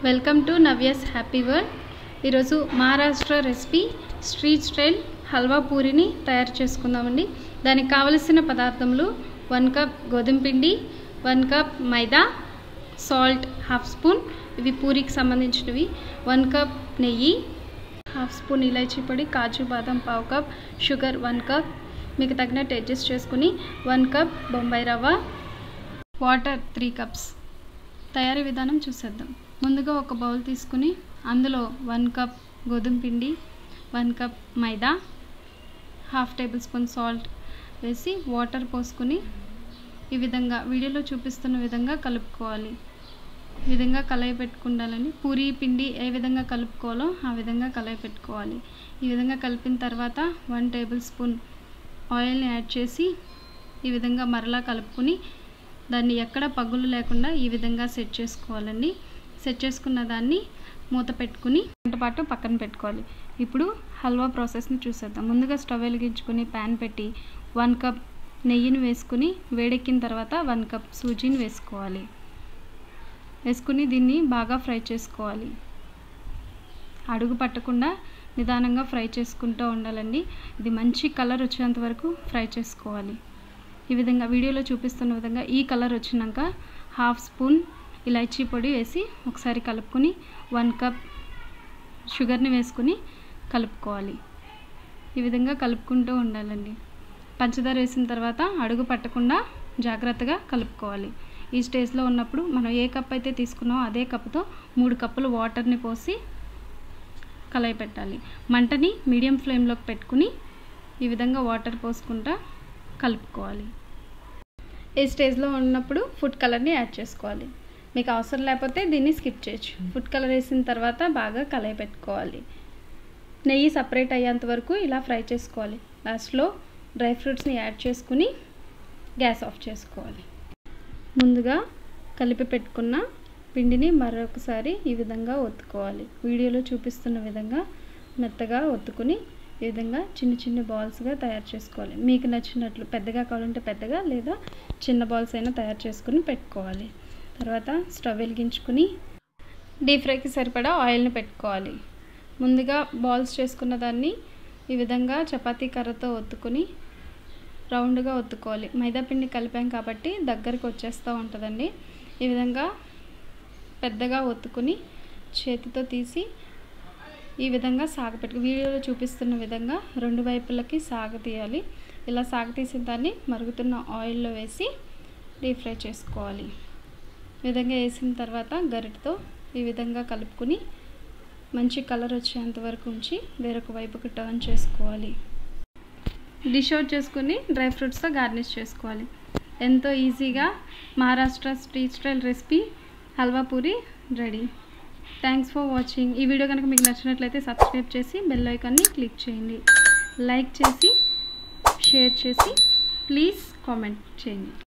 welcome to Navya's happy world ఈరోజు Maharashtra recipe street style halwa పూరిని తయారు చేసుకుందామండి దానికి కావలసిన పదార్థములు వన్ కప్ గోధుమ పిండి one cup maida salt half spoon ఇవి పూరికి సంబంధించినవి వన్ కప్ నెయ్యి హాఫ్ స్పూన్ ఇలాచీ పొడి కాజు బాదం పావు కప్ షుగర్ వన్ కప్ మీకు తగినట్టు అడ్జస్ట్ చేసుకుని వన్ కప్ బొంబాయి రవ్వ వాటర్ త్రీ కప్స్ తయారీ విధానం చూసేద్దాం ముందుగా ఒక బౌల్ తీసుకుని అందులో వన్ కప్ గోధుమ పిండి one cup maida half tablespoon salt వేసి వాటర్ పోసుకుని ఈ విధంగా వీడియోలో చూపిస్తున్న విధంగా కలుపుకోవాలి ఈ విధంగా కలయి పెట్టుకుండాలని పూరి పిండి ఏ విధంగా కలుపుకోవాలో ఆ విధంగా కలయి పెట్టుకోవాలి ఈ విధంగా కలిపిన తర్వాత వన్ టేబుల్ స్పూన్ ఆయిల్ని యాడ్ చేసి ఈ విధంగా మరలా కలుపుకుని దాన్ని ఎక్కడ పగులు లేకుండా ఈ విధంగా సెట్ చేసుకోవాలండి సెట్ చేసుకున్న దాన్ని మూత పెట్టుకుని గంట పాటు పక్కన పెట్టుకోవాలి ఇప్పుడు హల్వా ప్రాసెస్ని చూసేద్దాం ముందుగా స్టవ్ వెలిగించుకుని ప్యాన్ పెట్టి వన్ కప్ నెయ్యిని వేసుకుని వేడెక్కిన తర్వాత వన్ కప్ సూజీని వేసుకోవాలి వేసుకుని దీన్ని బాగా ఫ్రై చేసుకోవాలి అడుగు పట్టకుండా నిదానంగా ఫ్రై చేసుకుంటూ ఉండాలండి ఇది మంచి కలర్ వచ్చేంత వరకు ఫ్రై చేసుకోవాలి ఈ విధంగా వీడియోలో చూపిస్తున్న విధంగా ఈ కలర్ వచ్చినాక హాఫ్ స్పూన్ ఇలాచీ పొడి వేసి ఒకసారి కలుపుకొని వన్ కప్ షుగర్ని వేసుకుని కలుపుకోవాలి ఈ విధంగా కలుపుకుంటూ ఉండాలండి పంచదార వేసిన తర్వాత అడుగు పట్టకుండా జాగ్రత్తగా కలుపుకోవాలి ఈ స్టేజ్లో ఉన్నప్పుడు మనం ఏ కప్ అయితే తీసుకున్నామో అదే కప్పుతో మూడు కప్పులు వాటర్ని పోసి కలయి పెట్టాలి మంటని మీడియం ఫ్లేమ్లోకి పెట్టుకుని ఈ విధంగా వాటర్ పోసుకుంటా కలుపుకోవాలి ఈ స్టేజ్లో ఉన్నప్పుడు ఫుడ్ కలర్ని యాడ్ చేసుకోవాలి మీకు అవసరం లేకపోతే దీన్ని స్కిప్ చేయొచ్చు ఫుడ్ కలర్ వేసిన తర్వాత బాగా కలయి పెట్టుకోవాలి నెయ్యి సపరేట్ అయ్యేంత వరకు ఇలా ఫ్రై చేసుకోవాలి లాస్ట్లో డ్రై ఫ్రూట్స్ని యాడ్ చేసుకుని గ్యాస్ ఆఫ్ చేసుకోవాలి ముందుగా కలిపి పెట్టుకున్న పిండిని మరొకసారి ఈ విధంగా ఒత్తుకోవాలి వీడియోలో చూపిస్తున్న విధంగా మెత్తగా ఒత్తుకుని ఈ విధంగా చిన్న చిన్న బాల్స్గా తయారు చేసుకోవాలి మీకు నచ్చినట్లు పెద్దగా కావాలంటే పెద్దగా లేదా చిన్న బాల్స్ అయినా తయారు చేసుకుని పెట్టుకోవాలి తర్వాత స్టవ్ వెలిగించుకుని డీప్ ఫ్రైకి సరిపడా ఆయిల్ని పెట్టుకోవాలి ముందుగా బాల్స్ చేసుకున్న దాన్ని ఈ విధంగా చపాతీ కర్రతో ఒత్తుకుని రౌండ్గా ఒత్తుకోవాలి మైదా పిండి కలిపాం కాబట్టి దగ్గరికి వచ్చేస్తూ ఉంటుందండి ఈ విధంగా పెద్దగా ఒత్తుకుని చేతితో తీసి ఈ విధంగా సాగపెట్టు వీడియోలో చూపిస్తున్న విధంగా రెండు వైపులకి సాగ తీయాలి ఇలా సాగ తీసిన దాన్ని మరుగుతున్న ఆయిల్లో వేసి డీప్ ఫ్రై చేసుకోవాలి ఈ విధంగా వేసిన తర్వాత గరిటతో ఈ విధంగా కలుపుకుని మంచి కలర్ వచ్చేంత వరకు ఉంచి వేరొక వైపుకి టర్న్ చేసుకోవాలి డిష్ అవుట్ చేసుకుని డ్రై ఫ్రూట్స్తో గార్నిష్ చేసుకోవాలి ఎంతో ఈజీగా Maharashtra street style recipe halwa puri ready thanks for watching ఈ వీడియో కనుక మీకు నచ్చినట్లయితే సబ్స్క్రైబ్ చేసి బెల్ ఐకాన్ని క్లిక్ చేయండి లైక్ చేసి షేర్ చేసి ప్లీజ్ కామెంట్ చేయండి